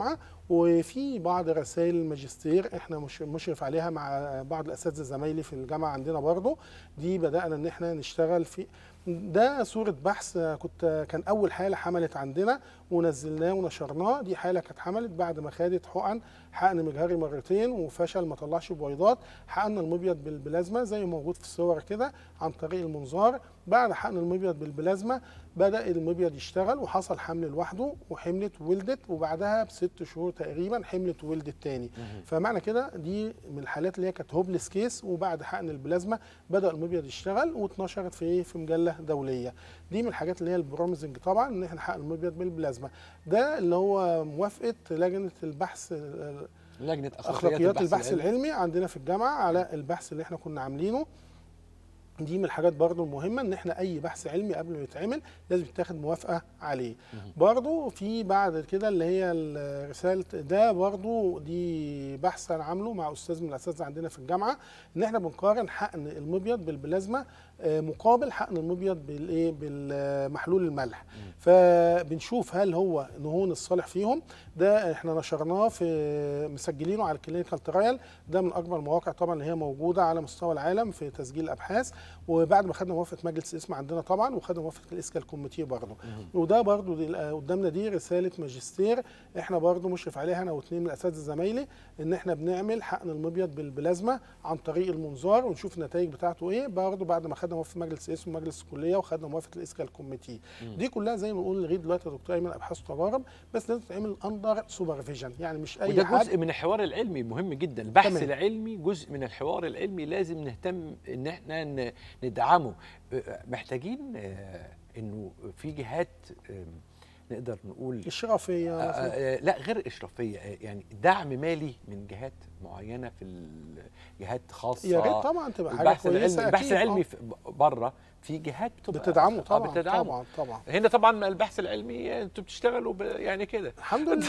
وفي بعض رسائل الماجستير احنا مش مشرف عليها مع بعض الاساتذه زمايلي في الجامعه عندنا برضه دي بدانا ان احنا نشتغل في ده صورة بحث كنت كان أول حالة حملت عندنا ونزلناه ونشرناه دي حالة كانت حملت بعد ما خدت حقن حقن مجهري مرتين وفشل ما طلعش بويضات حقنا المبيض بالبلازما زي ما موجود في الصور كده عن طريق المنظار بعد حقن المبيض بالبلازما بدأ المبيض يشتغل وحصل حمل لوحده وحملت وولدت وبعدها بست شهور تقريبا حملت وولدت تاني فمعنى كده دي من الحالات اللي هي كانت هوبلس كيس وبعد حقن البلازما بدأ المبيض يشتغل واتنشرت في في مجلة دولية دي من الحاجات اللي هي البروميزنج طبعا ان احنا نحقن المبيض بالبلازما ده اللي هو موافقة لجنة البحث لجنه اخلاقيات البحث العلمي عندنا في الجامعه على البحث اللي احنا كنا عاملينه دي من الحاجات برضو المهمه ان احنا اي بحث علمي قبل ما يتعمل لازم يتاخد موافقه عليه برضو في بعد كده اللي هي رساله ده برضو دي بحث انا عامله مع استاذ من الاساتذه عندنا في الجامعه ان احنا بنقارن حقن المبيض بالبلازما مقابل حقن المبيض بالايه بالمحلول الملح فبنشوف هل هو نهون الصالح فيهم ده احنا نشرناه في مسجلينه على الكلينيكال ترايل ده من اكبر المواقع طبعا اللي هي موجوده على مستوى العالم في تسجيل الابحاث وبعد ما خدنا موافقه مجلس الاسم عندنا طبعا وخدنا موافقه الاسكال كوميتي برضه وده برضه قدامنا دي رساله ماجستير احنا برضه مشرف عليها انا واثنين من الاساتذه زمايلي ان احنا بنعمل حقن المبيض بالبلازما عن طريق المنظار ونشوف النتائج بتاعته ايه برضه بعد ما خدنا موافقه مجلس الاسم ومجلس الكليه وخدنا موافقه الاسكال كوميتي دي كلها زي ما بنقول لغايه دلوقتي يا دكتور ايمن ابحاث وتجارب بس لازم تتعمل اندر سوبرفيجن يعني مش اي وده حد جزء من الحوار العلمي مهم جدا البحث تمام. العلمي جزء من الحوار العلمي لازم نهتم ان احنا ن- ندعمه آه، محتاجين آه، انه في جهات آم، نقدر نقول الشرفيه آه، مثلا آه، لا غير اشرافيه آه، يعني دعم مالي من جهات معينه في الجهات خاصه يا ريت طبعا تبقى حاجه البحث كويسه العلمي البحث أكيد. العلمي آه. في- بره في جهات بتبقى بتدعمه آه، طبعا بتدعمه. طبعا طبعا هنا طبعا البحث العلمي انتوا بتشتغلوا ب- يعني كده الحمد لله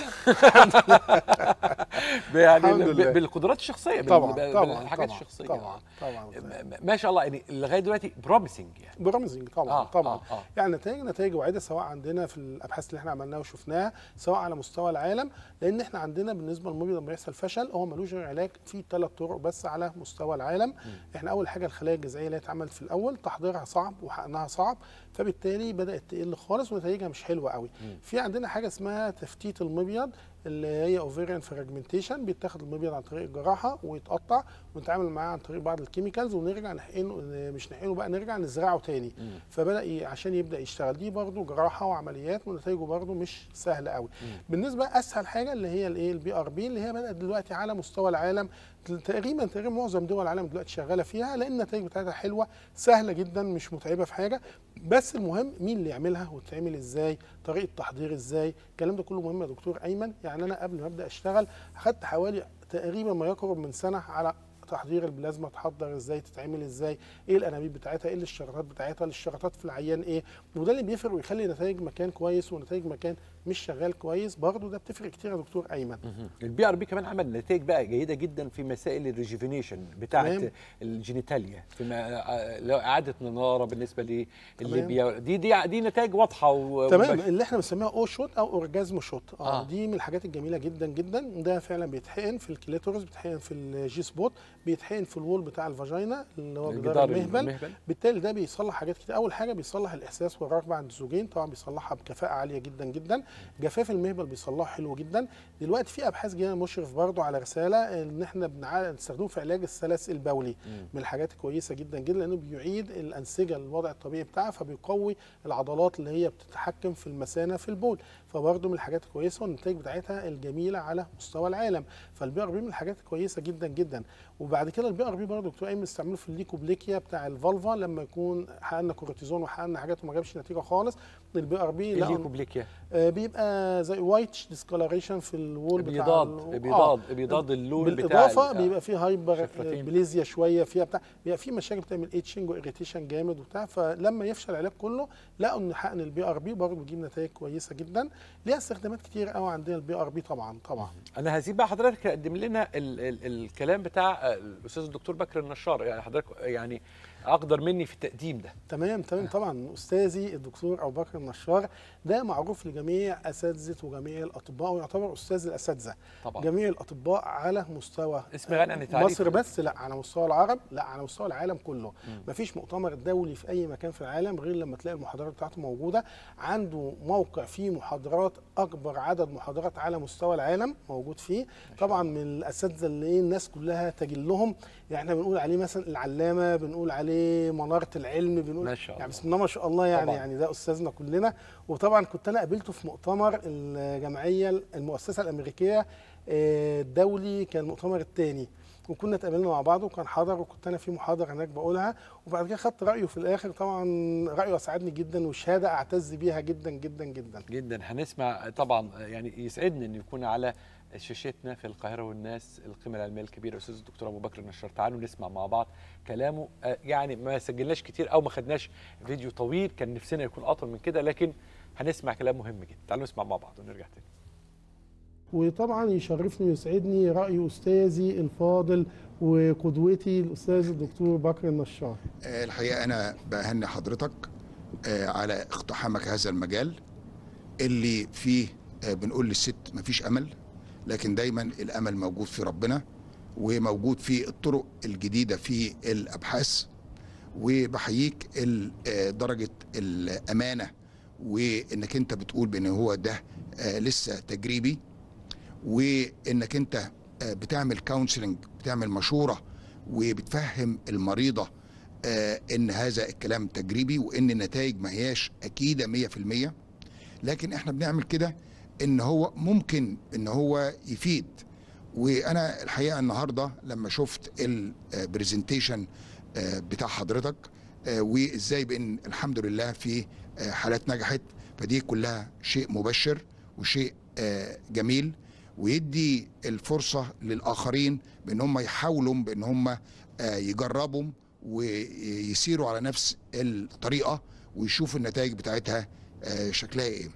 يعني الحمد ب- لله. بالقدرات الشخصيه بال- طبعا بال- طبعا بالحاجات طبعا الشخصيه طبعا طبعا م- م- ما شاء الله يعني لغايه دلوقتي بروميسنج يعني برامزنج طبعا آه، طبعا آه، آه. يعني نتائج نتائج واعده سواء عندنا في الابحاث اللي احنا عملناها وشفناها سواء على مستوى العالم لان احنا عندنا بالنسبه للمبيض لما يحصل فشل هو ملوش غير علاج في ثلاث طرق بس على مستوى العالم احنا اول حاجه الخلايا الجذعيه اللي اتعملت في الاول تحضيرها صعب وحقنها صعب فبالتالي بدات تقل خالص ونتائجها مش حلوه قوي في عندنا حاجه اسمها تفتيت المبيض اللي هي اوفيريان فراجمنتيشن بيتاخد المبيض عن طريق الجراحه ويتقطع ونتعامل معاه عن طريق بعض الكيميكالز ونرجع نحقنه مش نحقنه بقى نرجع نزرعه تاني فبدا ي- عشان يبدا يشتغل دي برضو جراحه وعمليات ونتائجه برضو مش سهله قوي بالنسبه اسهل حاجه اللي هي الايه البي ار بي اللي هي بدات دلوقتي على مستوى العالم تقريبا تقريبا معظم دول العالم دلوقتي شغاله فيها لان النتائج بتاعتها حلوه سهله جدا مش متعبه في حاجه بس المهم مين اللي يعملها وتتعمل ازاي طريقه تحضير ازاي الكلام ده كله مهم يا دكتور ايمن يعني انا قبل ما ابدا اشتغل اخدت حوالي تقريبا ما يقرب من سنه على تحضير البلازما تحضر ازاي تتعمل ازاي ايه الانابيب بتاعتها ايه الاشتراطات بتاعتها الاشتراطات في العيان ايه وده اللي بيفرق ويخلي نتائج مكان كويس ونتائج مكان مش شغال كويس برضه ده بتفرق كتير يا دكتور ايمن البي ار بي كمان عمل نتائج بقى جيده جدا في مسائل الريجيفينيشن بتاعه تمام. الجينيتاليا في ما- آه، لو اعاده نضاره بالنسبه للليبيا دي دي دي نتائج واضحه و- تمام ومباشرة. اللي احنا بنسميها او شوت او اورجازم شوت اه, آه. دي من الحاجات الجميله جدا جدا ده فعلا بيتحقن في الكليتورس بيتحقن في الجي سبوت بيتحقن في الوول بتاع الفاجينا اللي هو جدار الجدار المهبل المهبل. بالتالي ده بيصلح حاجات كتير اول حاجه بيصلح الاحساس والرغبه عند الزوجين طبعا بيصلحها بكفاءه عاليه جدا جدا جفاف المهبل بيصلحه حلو جدا دلوقتي في ابحاث جايه مشرف برضو على رساله ان احنا بنع- بنستخدمه في علاج السلس البولي من الحاجات الكويسه جدا جدا لانه بيعيد الانسجه للوضع الطبيعي بتاعها فبيقوي العضلات اللي هي بتتحكم في المثانه في البول فبرضه من الحاجات الكويسه والنتائج بتاعتها الجميله على مستوى العالم فالبي ار بي من الحاجات الكويسه جدا جدا وبعد كده البي ار بي برضه دكتور ايمن استعمله في الليكوبليكيا بتاع الفالفا لما يكون حققنا كورتيزون وحققنا حاجات وما جابش نتيجه خالص البي ار بي لقوا- الليكوبليكيا آه، بيبقى زي وايت ديسكولاريشن في الوول بتاع ابيضاد ال- ابيضاد آه. ابيضاد اللون بتاع بالاضافه ال- بيبقى فيه هايبر شفرتين. بليزيا شويه فيها بتاع بيبقى فيه مشاكل بتعمل اتشنج واريتيشن جامد وبتاع فلما يفشل العلاج كله لقوا ان حقن البي ار بي برضه بيجيب نتائج كويسه جدا ليها استخدامات كتير قوي عندنا البي ار بي طبعا طبعا انا هسيب بقى حضرتك تقدم لنا ال ال الكلام بتاع آه، الاستاذ الدكتور بكر النشار يعني حضرتك يعني اقدر مني في التقديم ده تمام تمام طبعا استاذي الدكتور ابو بكر النشار ده معروف لجميع اساتذه وجميع الاطباء ويعتبر استاذ الاساتذه طبعا جميع الاطباء على مستوى اسم غني عن التعريف. مصر بس لا على مستوى العرب لا على مستوى العالم كله مم. مفيش مؤتمر دولي في اي مكان في العالم غير لما تلاقي المحاضرات بتاعته موجوده عنده موقع فيه محاضرات اكبر عدد محاضرات على مستوى العالم موجود فيه طبعا من الاساتذه اللي إيه الناس كلها تجلهم يعني احنا بنقول عليه مثلا العلامه بنقول عليه مناره العلم بنقول ما شاء يعني الله. بسم الله ما شاء الله يعني طبعاً. يعني ده استاذنا كلنا وطبعا كنت انا قابلته في مؤتمر الجمعيه المؤسسه الامريكيه آه، الدولي كان المؤتمر الثاني وكنا اتقابلنا مع بعض وكان حضر وكنت انا في محاضره هناك بقولها وبعد كده خدت رايه في الاخر طبعا رايه اسعدني جدا وشهاده اعتز بيها جدا جدا جدا جدا هنسمع طبعا يعني يسعدني ان يكون على شاشتنا في القاهره والناس القيمه العلميه الكبيره استاذ الدكتور ابو بكر النشار تعالوا نسمع مع بعض كلامه آه، يعني ما سجلناش كتير او ما خدناش فيديو طويل كان نفسنا يكون اطول من كده لكن هنسمع كلام مهم جدا تعالوا نسمع مع بعض ونرجع تاني وطبعا يشرفني ويسعدني راي استاذي الفاضل وقدوتي الاستاذ الدكتور بكر النشار آه، الحقيقه انا بهني حضرتك آه، على اقتحامك هذا المجال اللي فيه آه، بنقول للست مفيش امل لكن دايما الامل موجود في ربنا وموجود في الطرق الجديده في الابحاث وبحييك ال- آه، درجه الامانه وانك انت بتقول بان هو ده آه، لسه تجريبي وانك انت آه، بتعمل كونسلنج بتعمل مشوره وبتفهم المريضه آه، ان هذا الكلام تجريبي وان النتائج ما هياش اكيده 100% لكن احنا بنعمل كده ان هو ممكن ان هو يفيد وانا الحقيقه النهارده لما شفت البرزنتيشن بتاع حضرتك آه، وازاي بان الحمد لله في آه، حالات نجحت فدي كلها شيء مبشر وشيء آه، جميل ويدي الفرصه للاخرين بان هم يحاولوا بان هم آه، يجربوا ويسيروا على نفس الطريقه ويشوفوا النتائج بتاعتها آه، شكلها ايه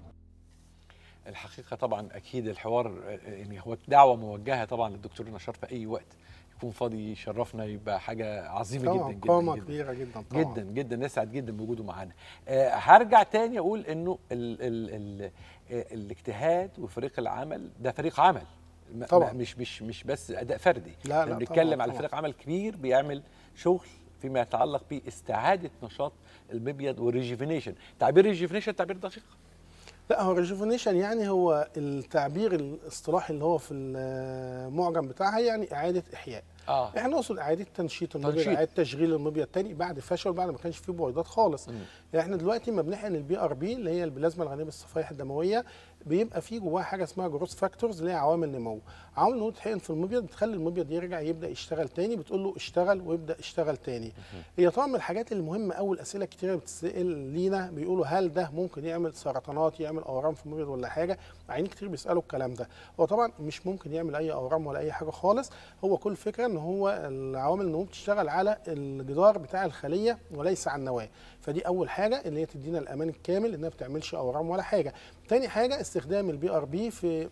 الحقيقه طبعا اكيد الحوار آه، يعني هو دعوه موجهه طبعا للدكتور نشار في اي وقت يكون فاضي يشرفنا يبقى حاجه عظيمه طبعا جدا قامه جدا, جدا. كبيره جدا طبعا جدا جدا نسعد جدا بوجوده معانا آه هرجع تاني اقول انه ال ال ال آه، الاجتهاد وفريق العمل ده فريق عمل م- طبعاً. م- مش مش مش بس اداء فردي لا، احنا لا، بنتكلم طبعاً، على طبعاً. فريق عمل كبير بيعمل شغل فيما يتعلق باستعاده نشاط المبيض والريجيفينيشن تعبير ريجيفينيشن تعبير دقيق لا هو ريجوفينيشن يعني هو التعبير الاصطلاحي اللي هو في المعجم بتاعها يعني اعاده احياء اه احنا نقصد اعاده تنشيط المبيض تنشيط. اعاده تشغيل المبيض تاني بعد فشل بعد ما كانش فيه بويضات خالص مم. يعني احنا دلوقتي ما بنحقن البي ار بي اللي هي البلازما الغنيه بالصفائح الدمويه بيبقى فيه جواها حاجه اسمها جروث فاكتورز اللي هي عوامل نمو عوامل النمو بتتحقن في المبيض بتخلي المبيض يرجع يبدا يشتغل تاني بتقول له اشتغل ويبدا يشتغل تاني هي طبعا من الحاجات اللي مهمه قوي الاسئله كتيره بتسال لينا بيقولوا هل ده ممكن يعمل سرطانات يعمل اورام في المبيض ولا حاجه عينين كتير بيسالوا الكلام ده هو طبعا مش ممكن يعمل اي اورام ولا اي حاجه خالص هو كل فكره ان هو العوامل النمو بتشتغل على الجدار بتاع الخليه وليس على النواه فدي اول حاجه اللي هي تدينا الامان الكامل انها ما بتعملش اورام ولا حاجه تاني حاجه استخدام البي ار بي في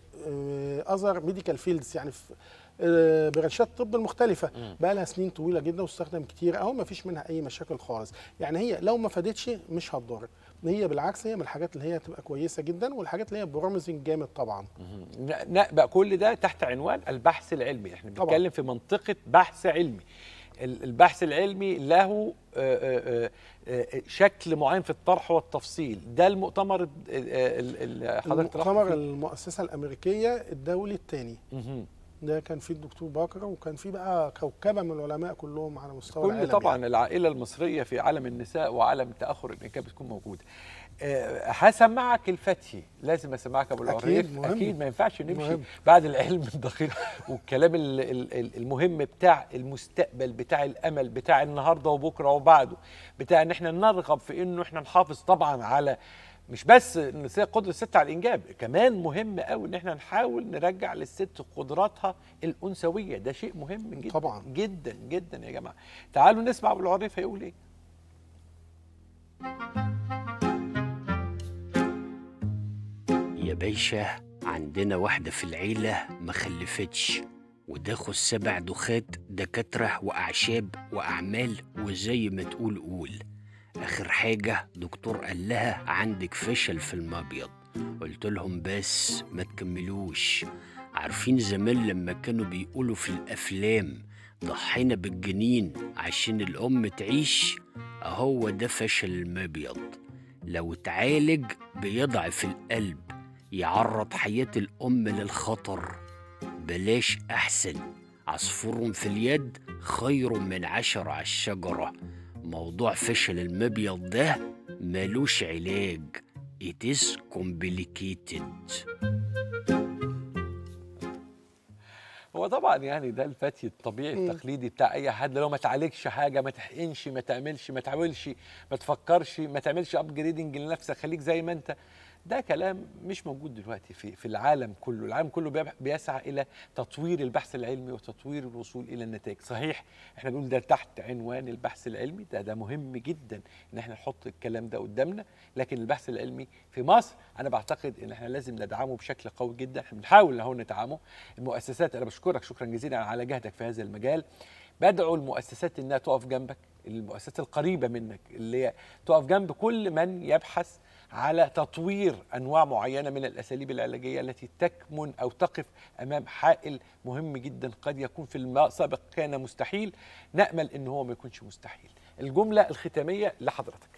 اذر ميديكال فيلدز يعني في آه، برانشات الطب المختلفه بقى لها سنين طويله جدا واستخدم كتير اهو ما فيش منها اي مشاكل خالص يعني هي لو ما فادتش مش هتضر هي بالعكس هي من الحاجات اللي هي هتبقى كويسه جدا والحاجات اللي هي بروميزنج جامد طبعا ن- نقبل كل ده تحت عنوان البحث العلمي احنا طبعاً. بنتكلم في منطقة بحث علمي ال- البحث العلمي له آه، آه، آه، شكل معين في الطرح والتفصيل ده المؤتمر ال- ال- ال- حضرتك رحت المؤتمر فيه؟ المؤسسه الامريكيه الدولي الثاني مهم. ده كان فيه الدكتور باكر وكان فيه بقى كوكبه من العلماء كلهم على مستوى كل العالم طبعا يعني. العائلة المصرية في عالم النساء وعالم تأخر الإنجاب بتكون موجودة آه، هسمعك الفتحي لازم اسمعك ابو أكيد، العريف مهم. اكيد ما ينفعش نمشي مهم. بعد العلم الدقيق والكلام ال- ال- ال- المهم بتاع المستقبل بتاع الامل بتاع النهارده وبكره وبعده بتاع ان احنا نرغب في انه احنا نحافظ طبعا على مش بس نساء قدره الست على الانجاب كمان مهم قوي ان احنا نحاول نرجع للست قدراتها الانثويه ده شيء مهم جدا طبعاً. جدا جدا يا جماعه تعالوا نسمع ابو العريف هيقول ايه يا باشا عندنا واحدة في العيلة ما خلفتش وداخل سبع دخات دكاترة وأعشاب وأعمال وزي ما تقول قول آخر حاجة دكتور قال لها عندك فشل في المبيض قلت لهم بس ما تكملوش عارفين زمان لما كانوا بيقولوا في الأفلام ضحينا بالجنين عشان الأم تعيش أهو ده فشل المبيض لو اتعالج بيضعف القلب يعرض حياة الأم للخطر بلاش أحسن عصفور في اليد خير من عشر على الشجرة موضوع فشل المبيض ده ملوش علاج It is complicated هو طبعا يعني ده الفتي الطبيعي مم. التقليدي بتاع اي حد لو ما تعالجش حاجه ما تحقنش ما تعملش ما تحاولش ما تفكرش ما تعملش ابجريدنج لنفسك خليك زي ما انت ده كلام مش موجود دلوقتي في في العالم كله العالم كله بيب- بيسعى الى تطوير البحث العلمي وتطوير الوصول الى النتائج صحيح احنا بنقول ده تحت عنوان البحث العلمي ده ده مهم جدا ان احنا نحط الكلام ده قدامنا لكن البحث العلمي في مصر انا بعتقد ان احنا لازم ندعمه بشكل قوي جدا احنا بنحاول اهو ندعمه المؤسسات انا بشكرك شكرا جزيلا على جهدك في هذا المجال بدعو المؤسسات انها تقف جنبك المؤسسات القريبه منك اللي هي تقف جنب كل من يبحث على تطوير انواع معينه من الاساليب العلاجيه التي تكمن او تقف امام حائل مهم جدا قد يكون في السابق كان مستحيل نامل ان هو ما يكونش مستحيل الجمله الختاميه لحضرتك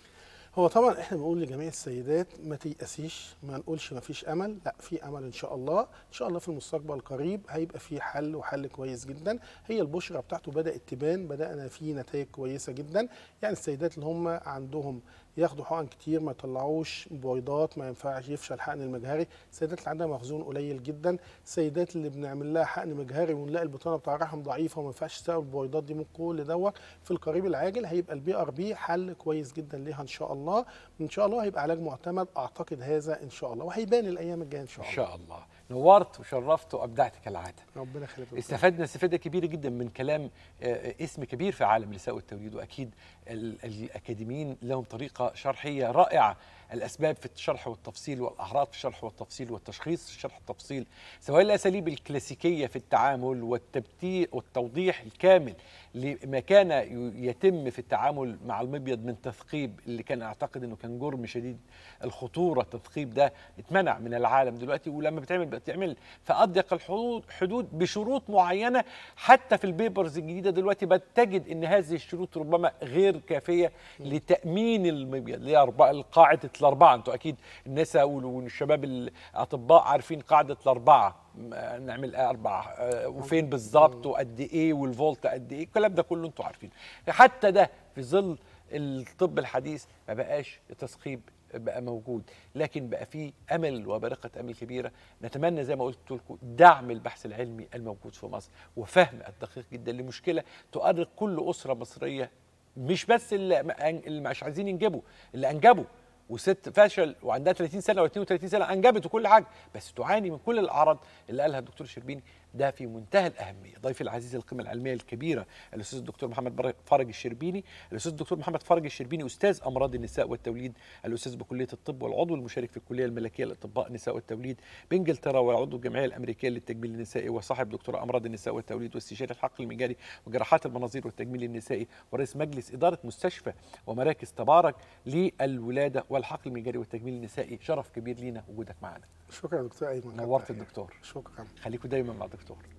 هو طبعا احنا بنقول لجميع السيدات ما تيأسيش ما نقولش ما فيش امل لا في امل ان شاء الله ان شاء الله في المستقبل القريب هيبقى في حل وحل كويس جدا هي البشرة بتاعته بدأت تبان بدأنا في نتائج كويسة جدا يعني السيدات اللي هم عندهم ياخدوا حقن كتير ما يطلعوش بويضات ما ينفعش يفشل حقن المجهري السيدات اللي عندها مخزون قليل جدا السيدات اللي بنعمل لها حقن مجهري ونلاقي البطانه بتاع الرحم ضعيفه وما ينفعش تستقبل البويضات دي من كل دوت في القريب العاجل هيبقى البي ار بي حل كويس جدا ليها ان شاء الله ان شاء الله هيبقى علاج معتمد اعتقد هذا ان شاء الله وهيبان الايام الجايه ان شاء ان الله شاء الله نورت وشرفت وابدعت كالعاده ربنا يخليك يا دكتور. استفدنا استفاده كبيره جدا من كلام آه، اسم كبير في عالم النساء والتوليد واكيد ال- الاكاديميين لهم طريقه شرحيه رائعه الاسباب في الشرح والتفصيل والاعراض في الشرح والتفصيل والتشخيص في الشرح والتفصيل سواء الاساليب الكلاسيكيه في التعامل والتبتيء والتوضيح الكامل لما كان ي- يتم في التعامل مع المبيض من تثقيب اللي كان اعتقد انه كان جرم شديد الخطوره التثقيب ده اتمنع من العالم دلوقتي ولما بتعمل بتعمل في اضيق الحدود حدود بشروط معينه حتى في البيبرز الجديده دلوقتي بتجد ان هذه الشروط ربما غير كافيه لتامين المبيض اللي هي أربعة- قاعده الاربعه انتوا اكيد النساء وال- والشباب الاطباء عارفين قاعده الاربعه م- نعمل اربعه آه، وفين بالظبط وقد ايه والفولت قد ايه الكلام ده كله انتوا عارفين حتى ده في ظل الطب الحديث ما بقاش تثقيب بقى موجود لكن بقى في امل وبرقه امل كبيره نتمنى زي ما قلت لكم دعم البحث العلمي الموجود في مصر وفهم الدقيق جدا لمشكله تؤرق كل اسره مصريه مش بس اللي اللي مش عايزين ينجبوا اللي انجبوا وست فشل وعندها 30 سنه و 32 سنه انجبت وكل حاجه بس تعاني من كل الاعراض اللي قالها الدكتور شربيني ده في منتهى الاهميه ضيفي العزيز القيمه العلميه الكبيره الاستاذ الدكتور محمد بر- فرج الشربيني الاستاذ الدكتور محمد فرج الشربيني استاذ امراض النساء والتوليد الاستاذ بكليه الطب والعضو المشارك في الكليه الملكيه للاطباء النساء والتوليد بانجلترا وعضو الجمعيه الامريكيه للتجميل النسائي وصاحب دكتوراه امراض النساء والتوليد واستشاري الحقل المجاري وجراحات المناظير والتجميل النسائي ورئيس مجلس اداره مستشفى ومراكز تبارك للولاده والحقل المجاري والتجميل النسائي شرف كبير لينا وجودك معنا شكرا يا دكتور ايمن نورت الدكتور شكرا خليكم دايما مع الدكتور